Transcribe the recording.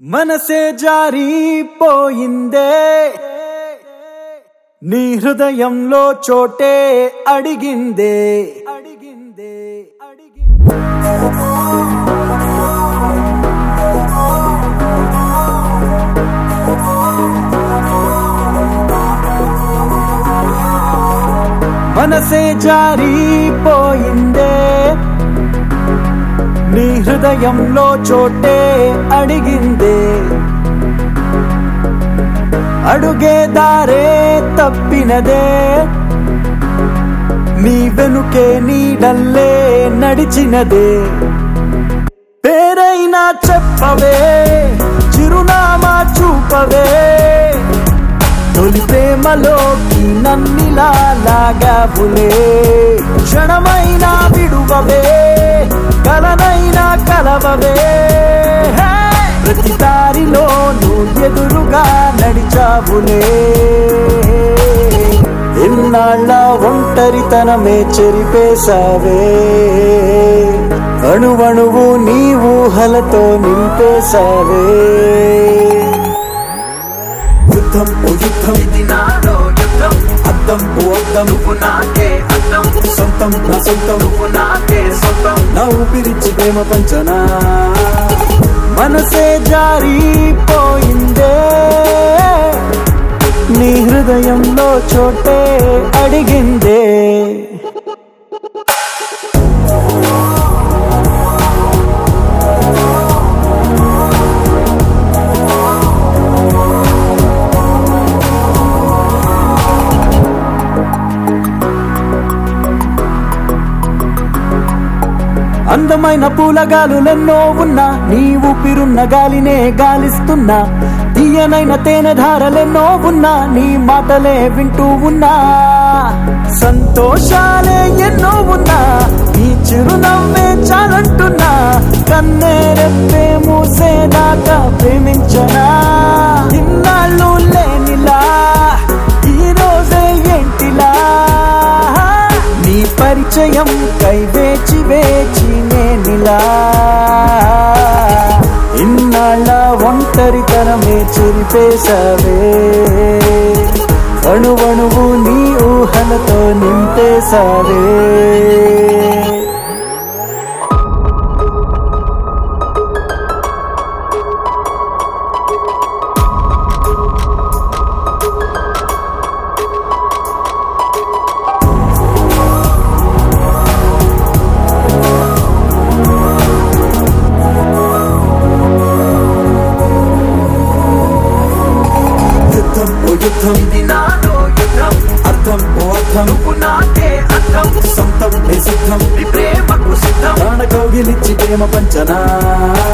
మనసే జారిపోయిందే నీ హృదయంలో చోటే అడిగిందే అడిగిందే అడిగిందే మనసే జారిపోయిందే నీ హృదయంలో చోటే అడిగిందే అడుగే దారే తప్పినదే నీ వెనుకే నీడల్లే నడిచినదే పేరైనా చెప్పవే చిరునామా చూపవే తొలి ప్రేమలోకి నన్నిలా లాగావులే క్షణమైనా విడువవే కలనైనా కలవవే హే! ప్రతి దారిలో నువ్వు ఎదురుగా నడిచావులే ఎన్నాళ్ళ ఒంటరితనమే చెరిపేశావే అణువణువు నీ ఊహలతో నింపేశావే యుద్ధం ఓ యుద్ధం ఇది నాలో యుద్ధం అద్దం ఓ అద్దం నువ్వు నాకే అర్థం సొంతం నా సొంతం నువ్వు నాకే సొంతం నా ఊపిరిచ్చి ప్రేమ పంచనా మనసే జారిపోయిందే నీ హృదయంలో చోటే అడిగిందే అందమైన పూలగాలులెన్నో ఉన్నా నీ ఊపిరున్న గాలినే గాలిస్తున్నా తీయనైన తేనె ధారలెన్నో ఉన్నా నీ మాటలే వింటూ ఉన్నా సంతోషాలే ఎన్నో ఉన్నా నీ చిరునవ్వే చాలంటున్నా కన్నే రెప్పే మూసేదాకా ప్రేమించనా ఇన్నాళ్ళు లేనిలా ఈ రోజే ఏంటిలా నీ పరిచయం కై వేచి వేచి నేనిలా ఇన్నాళ్ళ ఒంటరితనమే చెరిపేశావే అణువణువు నీ ఊహలతో నింపేశావే యుద్ధం ఓ యుద్ధం ఇది నాలో యుద్ధం అర్థం ఓ అర్థం నువ్వు నాకే అర్థం సొంతం నీ సిద్ధం నీ ప్రేమకు సిద్ధం ప్రాణ కౌగిలిచ్చి ప్రేమ పంచనా